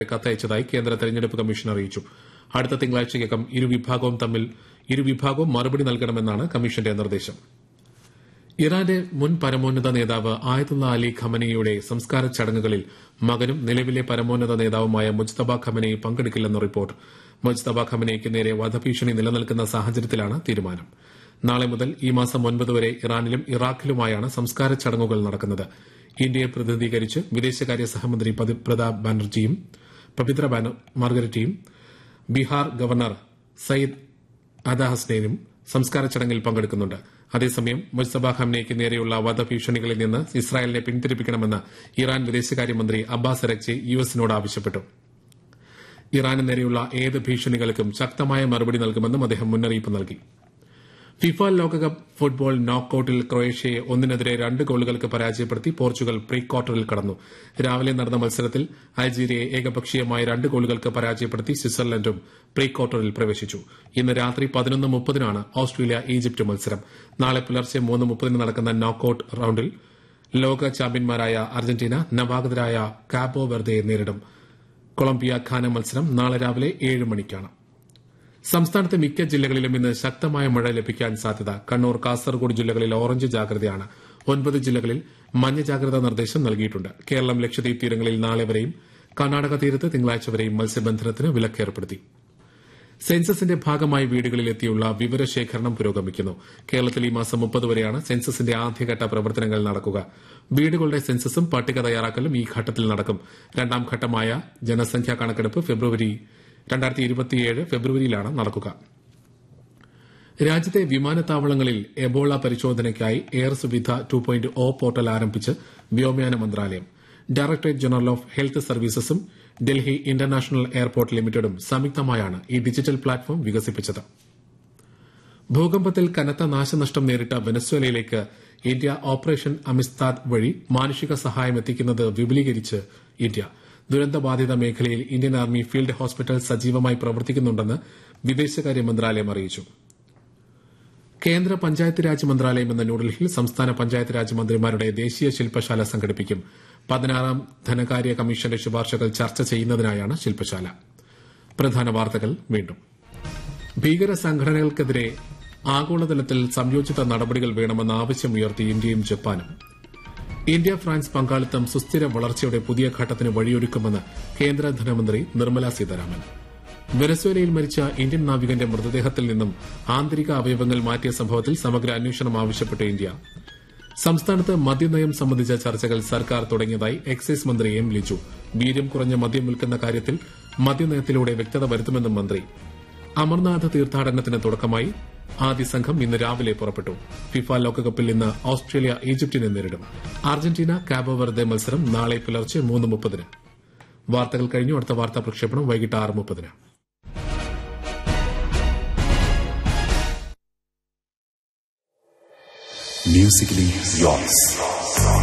കത്തയച്ചതായി കേന്ദ്ര തെരഞ്ഞെടുപ്പ് കമ്മീഷൻ അറിയിച്ചു അടുത്ത തിങ്കളാഴ്ചയ്ക്കകം ഇരുവിഭാഗവും തമ്മിൽ ഇരുവിഭാഗവും മറുപടി നൽകണമെന്നാണ് കമ്മീഷന്റെ നിർദ്ദേശം ഇറാന്റെ മുൻ പരമോന്നത നേതാവ് ആയതുള്ള അലി ഖമനയുടെ സംസ്കാര ചടങ്ങുകളിൽ മകനും നിലവിലെ പരമോന്നത നേതാവുമായ മുജ്തബ ഖമനയി പങ്കെടുക്കില്ലെന്ന് റിപ്പോർട്ട് മുജ്തബ ഖമനയ്ക്ക് നേരെ വധഭീഷണി നിലനിൽക്കുന്ന സാഹചര്യത്തിലാണ് തീരുമാനം നാളെ മുതൽ ഈ മാസം ഒൻപത് വരെ ഇറാനിലും ഇറാഖിലുമായാണ് സംസ്കാര ചടങ്ങുകൾ നടക്കുന്നത് ഇന്ത്യയെ പ്രതിനിധീകരിച്ച് വിദേശകാര്യ സഹമന്ത്രി പ്രതാപ് ബാനർജിയും പവിത്ര മാർഗരറ്റിയും ബീഹാർ ഗവർണർ സയ്യിദ് അദ ഹസ്നൈനും സംസ്കാര ചടങ്ങിൽ പങ്കെടുക്കുന്നുണ്ട് അതേസമയം മുസ്തബ ഖംനയ്ക്ക് നേരെയുള്ള വധഭീഷണികളിൽ നിന്ന് ഇസ്രായേലിനെ പിന്തിരിപ്പിക്കണമെന്ന് ഇറാൻ വിദേശകാര്യമന്ത്രി അബ്ബാസ് അരക്ചി യു എസിനോട് ആവശ്യപ്പെട്ടു ഇറാന് നേരെയുള്ള ഏത് ഭീഷണികൾക്കും ശക്തമായ മറുപടി നൽകുമെന്നും അദ്ദേഹം മുന്നറിയിപ്പ് നൽകി ഫിഫ ലോകകപ്പ് ഫുട്ബോൾ നോക്കൌട്ടിൽ ക്രൊയേഷ്യയെ ഒന്നിനെതിരെ രണ്ട് ഗോളുകൾക്ക് പരാജയപ്പെടുത്തി പോർച്ചുഗൽ പ്രീ ക്വാർട്ടറിൽ കടന്നു രാവിലെ നടന്ന മത്സരത്തിൽ അൾജീരിയയെ ഏകപക്ഷീയമായ രണ്ട് ഗോളുകൾക്ക് പരാജയപ്പെടുത്തി സ്വിറ്റ്സർലൻഡും പ്രീ ക്വാർട്ടറിൽ പ്രവേശിച്ചു ഇന്ന് രാത്രി പതിനൊന്ന് മുപ്പതിനാണ് ഓസ്ട്രേലിയ ഈജിപ്ത് മത്സരം നാളെ പുലർച്ചെ മൂന്ന് മുപ്പതിന് നടക്കുന്ന നോക്കൌട്ട് റൌണ്ടിൽ ലോക ചാമ്പ്യന്മാരായ അർജന്റീന നവാഗതരായ കാബോ വെർദയെ നേരിടും കൊളംബിയ ഖാന മത്സരം നാളെ രാവിലെ ഏഴ് മണിക്കാണ് സംസ്ഥാനത്തെ മിക്ക ജില്ലകളിലും ഇന്ന് ശക്തമായ മഴ ലഭിക്കാൻ സാധ്യത കണ്ണൂർ കാസർഗോഡ് ജില്ലകളിൽ ഓറഞ്ച് ജാഗ്രതയാണ് ഒൻപത് ജില്ലകളിൽ മഞ്ഞ ജാഗ്രതാ നിർദ്ദേശം നൽകിയിട്ടുണ്ട് കേരളം ലക്ഷദ്വീപ് തീരങ്ങളിൽ നാളെ വരെയും കർണാടക തീരത്ത് തിങ്കളാഴ്ച വരെയും മത്സ്യബന്ധനത്തിന് വിലക്കേർപ്പെടുത്തി സെൻസസിന്റെ ഭാഗമായി വീടുകളിലെത്തിയുള്ള വിവരശേഖരണം പുരോഗമിക്കുന്നു കേരളത്തിൽ ഈ മാസം മുപ്പത് വരെയാണ് സെൻസസിന്റെ ആദ്യഘട്ട പ്രവർത്തനങ്ങൾ നടക്കുക വീടുകളുടെ സെൻസസും പട്ടിക തയ്യാറാക്കലും ഈ ഘട്ടത്തിൽ നടക്കും രണ്ടാം ഘട്ടമായ ജനസംഖ്യാ കണക്കെടുപ്പ് ഫെബ്രുവരി ഫെബ്രുവരിയിലാണ് നടക്കുക രാജ്യത്തെ വിമാനത്താവളങ്ങളിൽ എബോള പരിശോധനയ്ക്കായി air Suvidha two point O portal ആരംഭിച്ച് വ്യോമയാന മന്ത്രാലയം ഡയറക്ടറേറ്റ് ജനറൽ ഓഫ് ഹെൽത്ത് സർവീസസും ഡൽഹി ഇന്റർനാഷണൽ എയർപോർട്ട് ലിമിറ്റഡും സംയുക്തമായാണ് ഈ ഡിജിറ്റൽ പ്ലാറ്റ്ഫോം വികസിപ്പിച്ചത് ഭൂകമ്പത്തിൽ കനത്ത നാശനഷ്ടം നേരിട്ട വെനസ്വേലയിലേക്ക് ഇന്ത്യ ഓപ്പറേഷൻ അമിസ്താദ് വഴി മാനുഷിക സഹായം എത്തിക്കുന്നത് വിപുലീകരിച്ച് ഇന്ത്യ ദുരന്തബാധിത മേഖലയിൽ ഇന്ത്യൻ ആർമി ഫീൽഡ് ഹോസ്പിറ്റൽ സജീവമായി പ്രവർത്തിക്കുന്നുണ്ടെന്ന് വിദേശകാര്യ മന്ത്രാലയം അറിയിച്ചു കേന്ദ്ര പഞ്ചായത്ത് രാജ് മന്ത്രാലയം എന്ന ന്യൂഡൽഹിയിൽ സംസ്ഥാന പഞ്ചായത്ത് രാജ് മന്ത്രിമാരുടെ ദേശീയ ശില്പശാല സംഘടിപ്പിക്കും പതിനാറാം ധനകാര്യ കമ്മീഷന്റെ ശുപാർശകൾ ചർച്ച ചെയ്യുന്നതിനായാണ് ശില്പശാല പ്രധാന വാർത്തകൾ വീണ്ടും ഭീകര സംഘടനകൾക്കെതിരെ ആഗോളതലത്തിൽ സംയോജിത നടപടികൾ വേണമെന്ന ആവശ്യമുയർത്തി ഇന്ത്യയും ജപ്പാനും ഇന്ത്യ ഫ്രാൻസ് പങ്കാളിത്തം സുസ്ഥിര വളർച്ചയുടെ പുതിയ ഘട്ടത്തിന് വഴിയൊരുക്കുമെന്ന് കേന്ദ്ര ധനമന്ത്രി നിർമ്മല സീതാരാമൻ വെനസ്വേലയിൽ മരിച്ച ഇന്ത്യൻ നാവികന്റെ മൃതദേഹത്തിൽ നിന്നും ആന്തരിക അവയവങ്ങൾ മാറ്റിയ സംഭവത്തിൽ സമഗ്ര അന്വേഷണം ആവശ്യപ്പെട്ട് ഇന്ത്യ സംസ്ഥാനത്ത് മദ്യനയം സംബന്ധിച്ച ചർച്ചകൾ സർക്കാർ തുടങ്ങിയതായി എക്സൈസ് മന്ത്രി എം ലിജു വീര്യം കുറഞ്ഞ മദ്യം വിൽക്കുന്ന കാര്യത്തിൽ മദ്യനയത്തിലൂടെ വ്യക്തത വരുത്തുമെന്നും മന്ത്രി അമർനാഥ് തീർത്ഥാടനത്തിന് തുടക്കമായി ആദ്യ സംഘം ഇന്ന് രാവിലെ പുറപ്പെട്ടു ഫിഫ ലോകകപ്പിൽ ഇന്ന് ഓസ്ട്രേലിയ ഈജിപ്തിനെ നേരിടും അർജന്റീന കാബോ വെർദെ മത്സരം നാളെ പുലർച്ചെ മൂന്ന് മുപ്പതിന് വാർത്തകൾ കഴിഞ്ഞു അടുത്ത വാർത്താ പ്രക്ഷേപണം വൈകിട്ട് ആറ് മുപ്പതിന് Musically yours.